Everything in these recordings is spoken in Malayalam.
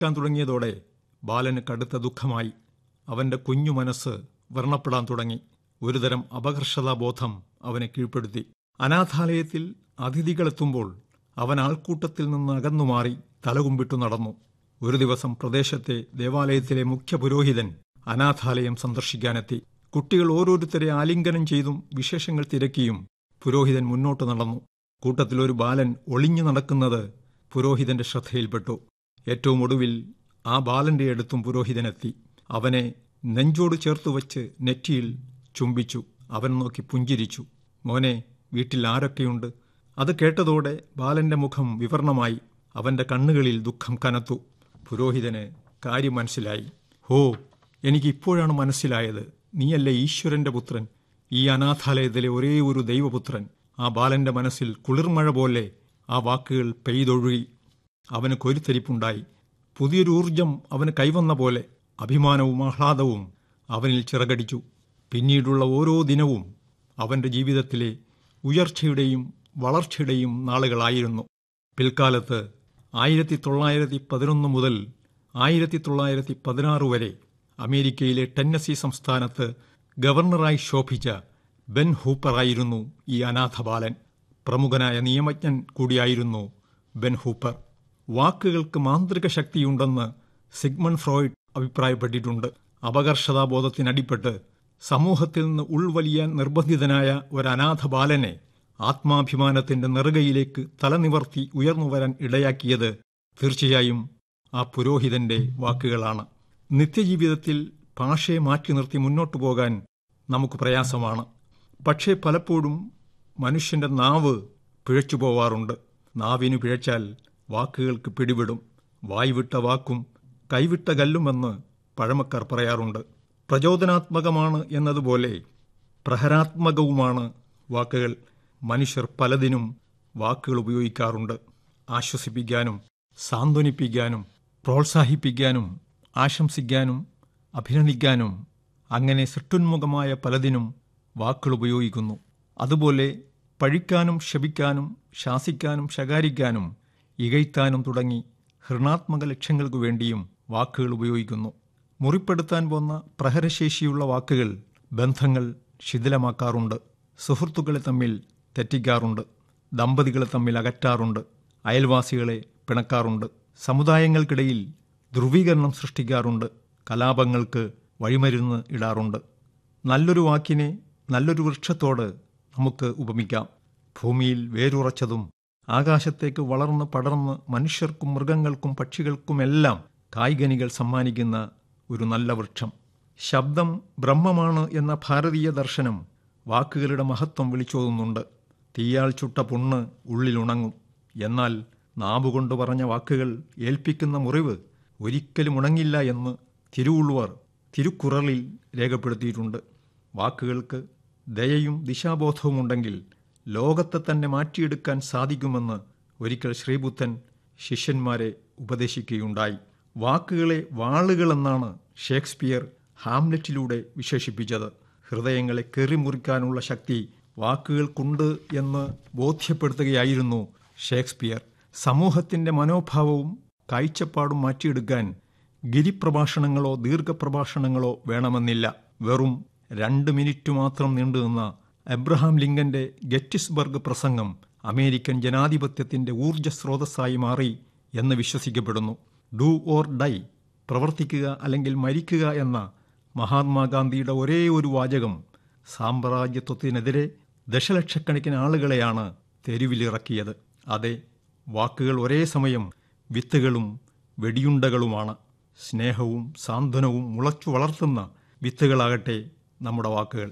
ക്കാൻ തുടങ്ങിയതോടെ ബാലന് കടുത്ത ദുഃഖമായി അവന്റെ കുഞ്ഞു മനസ്സ് വ്രണപ്പെടാൻ തുടങ്ങി ഒരുതരം അപകർഷതാബോധം അവനെ കീഴ്പ്പെടുത്തി അനാഥാലയത്തിൽ അതിഥികളെത്തുമ്പോൾ അവൻ ആൾക്കൂട്ടത്തിൽ നിന്ന് അകന്നുമാറി തലകുമ്പിട്ടു നടന്നു ഒരു ദിവസം പ്രദേശത്തെ ദേവാലയത്തിലെ മുഖ്യ പുരോഹിതൻ അനാഥാലയം സന്ദർശിക്കാനെത്തി കുട്ടികൾ ഓരോരുത്തരെ ആലിംഗനം ചെയ്തും വിശേഷങ്ങൾ തിരക്കിയും പുരോഹിതൻ മുന്നോട്ട് നടന്നു കൂട്ടത്തിൽ ഒരു ബാലൻ ഒളിഞ്ഞു നടക്കുന്നത് പുരോഹിതന്റെ ശ്രദ്ധയിൽപ്പെട്ടു ഏറ്റവും ഒടുവിൽ ആ ബാലന്റെ അടുത്തും പുരോഹിതനെത്തി അവനെ നെഞ്ചോട് ചേർത്തു വച്ച് നെറ്റിയിൽ ചുംബിച്ചു അവൻ നോക്കി പുഞ്ചിരിച്ചു മോനെ വീട്ടിൽ ആരൊക്കെയുണ്ട് അത് കേട്ടതോടെ ബാലന്റെ മുഖം വിവർണമായി അവന്റെ കണ്ണുകളിൽ ദുഃഖം കനത്തു പുരോഹിതന് കാര്യം മനസ്സിലായി ഹോ എനിക്ക് ഇപ്പോഴാണ് മനസ്സിലായത് നീയല്ലേ ഈശ്വരന്റെ പുത്രൻ ഈ അനാഥാലയത്തിലെ ഒരേ ഒരു ദൈവപുത്രൻ ആ ബാലന്റെ മനസ്സിൽ കുളിർമഴ പോലെ ആ വാക്കുകൾ പെയ്തൊഴുകി അവന് കൊരുത്തരിപ്പുണ്ടായി പുതിയൊരു ഊർജം അവന് കൈവന്ന പോലെ അഭിമാനവും ആഹ്ലാദവും അവനിൽ ചിറകടിച്ചു പിന്നീടുള്ള ഓരോ ദിനവും അവന്റെ ജീവിതത്തിലെ ഉയർച്ചയുടെയും വളർച്ചയുടെയും നാളുകളായിരുന്നു പിൽക്കാലത്ത് ആയിരത്തി തൊള്ളായിരത്തി പതിനൊന്ന് മുതൽ ആയിരത്തി തൊള്ളായിരത്തി പതിനാറ് വരെ അമേരിക്കയിലെ ടെന്നസി സംസ്ഥാനത്ത് ഗവർണറായി ശോഭിച്ച ബെൻ ഹൂപ്പറായിരുന്നു ഈ അനാഥബാലൻ പ്രമുഖനായ നിയമജ്ഞൻ കൂടിയായിരുന്നു ബെൻ ഹൂപ്പർ വാക്കുകൾക്ക് മാന്ത്രിക ശക്തിയുണ്ടെന്ന് സിഗ്മൺ ഫ്രോയിഡ് അഭിപ്രായപ്പെട്ടിട്ടുണ്ട് അപകർഷതാബോധത്തിനടിപ്പെട്ട് സമൂഹത്തിൽ നിന്ന് ഉൾവലിയാൻ നിർബന്ധിതനായ ഒരു അനാഥ ബാലനെ ആത്മാഭിമാനത്തിന്റെ നെറുകയിലേക്ക് തലനിവർത്തി ഉയർന്നു വരാൻ ഇടയാക്കിയത് തീർച്ചയായും ആ പുരോഹിതന്റെ വാക്കുകളാണ് നിത്യജീവിതത്തിൽ ഭാഷയെ മാറ്റി നിർത്തി മുന്നോട്ടു പോകാൻ നമുക്ക് പ്രയാസമാണ് പക്ഷേ പലപ്പോഴും മനുഷ്യന്റെ നാവ് പിഴച്ചു പോവാറുണ്ട് നാവിനു പിഴച്ചാൽ വാക്കുകൾക്ക് പിടിവിടും വായ്വിട്ട വാക്കും കൈവിട്ട കല്ലുമെന്ന് പഴമക്കാർ പറയാറുണ്ട് പ്രചോദനാത്മകമാണ് എന്നതുപോലെ പ്രഹരാത്മകവുമാണ് വാക്കുകൾ മനുഷ്യർ പലതിനും വാക്കുകൾ ഉപയോഗിക്കാറുണ്ട് ആശ്വസിപ്പിക്കാനും സാന്ത്വനിപ്പിക്കാനും പ്രോത്സാഹിപ്പിക്കാനും ആശംസിക്കാനും അഭിനന്ദിക്കാനും അങ്ങനെ സൃഷ്ടുന്മുഖമായ പലതിനും വാക്കുകൾ ഉപയോഗിക്കുന്നു അതുപോലെ പഴിക്കാനും ശപിക്കാനും ശാസിക്കാനും ശകാരിക്കാനും ഇകയ്ത്താനും തുടങ്ങി ഹൃണാത്മക ലക്ഷ്യങ്ങൾക്കു വേണ്ടിയും വാക്കുകൾ ഉപയോഗിക്കുന്നു മുറിപ്പെടുത്താൻ പോന്ന പ്രഹരശേഷിയുള്ള വാക്കുകൾ ബന്ധങ്ങൾ ശിഥിലമാക്കാറുണ്ട് സുഹൃത്തുക്കളെ തമ്മിൽ തെറ്റിക്കാറുണ്ട് ദമ്പതികളെ തമ്മിൽ അകറ്റാറുണ്ട് അയൽവാസികളെ പിണക്കാറുണ്ട് സമുദായങ്ങൾക്കിടയിൽ ധ്രുവീകരണം സൃഷ്ടിക്കാറുണ്ട് കലാപങ്ങൾക്ക് വഴിമരുന്ന് ഇടാറുണ്ട് നല്ലൊരു വാക്കിനെ നല്ലൊരു വൃക്ഷത്തോട് നമുക്ക് ഉപമിക്കാം ഭൂമിയിൽ വേരുറച്ചതും ആകാശത്തേക്ക് വളർന്ന് പടർന്ന് മനുഷ്യർക്കും മൃഗങ്ങൾക്കും പക്ഷികൾക്കുമെല്ലാം കായ്കനികൾ സമ്മാനിക്കുന്ന ഒരു നല്ല വൃക്ഷം ശബ്ദം ബ്രഹ്മമാണ് എന്ന ഭാരതീയ ദർശനം വാക്കുകളുടെ മഹത്വം വിളിച്ചോതുന്നുണ്ട് തീയാൾ ചുട്ട പുണ്ണ് ഉള്ളിലുണങ്ങും എന്നാൽ നാവുകൊണ്ട് പറഞ്ഞ വാക്കുകൾ ഏൽപ്പിക്കുന്ന മുറിവ് ഒരിക്കലും ഉണങ്ങില്ല എന്ന് തിരുവുള്ളുവർ തിരുക്കുറളിൽ രേഖപ്പെടുത്തിയിട്ടുണ്ട് വാക്കുകൾക്ക് ദയയും ദിശാബോധവും ഉണ്ടെങ്കിൽ ലോകത്തെ തന്നെ മാറ്റിയെടുക്കാൻ സാധിക്കുമെന്ന് ഒരിക്കൽ ശ്രീബുദ്ധൻ ശിഷ്യന്മാരെ ഉപദേശിക്കുകയുണ്ടായി വാക്കുകളെ വാളുകളെന്നാണ് ഷേക്സ്പിയർ ഹാംലെറ്റിലൂടെ വിശേഷിപ്പിച്ചത് ഹൃദയങ്ങളെ കെറിമുറിക്കാനുള്ള ശക്തി വാക്കുകൾക്കുണ്ട് എന്ന് ബോധ്യപ്പെടുത്തുകയായിരുന്നു ഷേക്സ്പിയർ സമൂഹത്തിന്റെ മനോഭാവവും കാഴ്ചപ്പാടും മാറ്റിയെടുക്കാൻ ഗിരിപ്രഭാഷണങ്ങളോ ദീർഘപ്രഭാഷണങ്ങളോ വേണമെന്നില്ല വെറും രണ്ട് മിനിറ്റ് മാത്രം നീണ്ടുനിന്ന എബ്രഹാം ലിങ്കന്റെ ഗെറ്റിസ്ബർഗ് പ്രസംഗം അമേരിക്കൻ ജനാധിപത്യത്തിന്റെ ഊർജ്ജ സ്രോതസ്സായി മാറി എന്ന് വിശ്വസിക്കപ്പെടുന്നു ഡു ഓർ ഡൈ പ്രവർത്തിക്കുക അല്ലെങ്കിൽ മരിക്കുക എന്ന മഹാത്മാഗാന്ധിയുടെ ഒരേ ഒരു വാചകം സാമ്രാജ്യത്വത്തിനെതിരെ ദശലക്ഷക്കണക്കിന് ആളുകളെയാണ് തെരുവിലിറക്കിയത് അതെ വാക്കുകൾ ഒരേ സമയം വിത്തുകളും വെടിയുണ്ടകളുമാണ് സ്നേഹവും സാന്ത്വനവും മുളച്ചു വളർത്തുന്ന വിത്തുകളാകട്ടെ നമ്മുടെ വാക്കുകൾ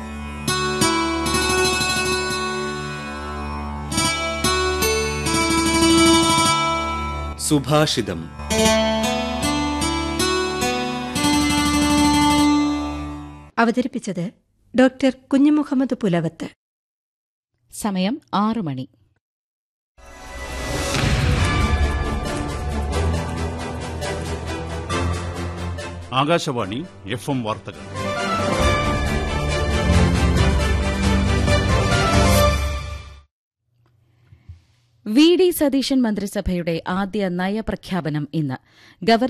സുഭാഷിതം അവതരിപ്പിച്ചത് ഡോക്ടർ കുഞ്ഞുമുഹമ്മദ് പുലവത്ത് സമയം ആറു മണി ആകാശവാണി എഫ് എം വാർത്തകൾ വി ഡി സതീശൻ മന്ത്രിസഭയുടെ ആദ്യ നയപ്രഖ്യാപനം ഇന്ന് ഗവർണർ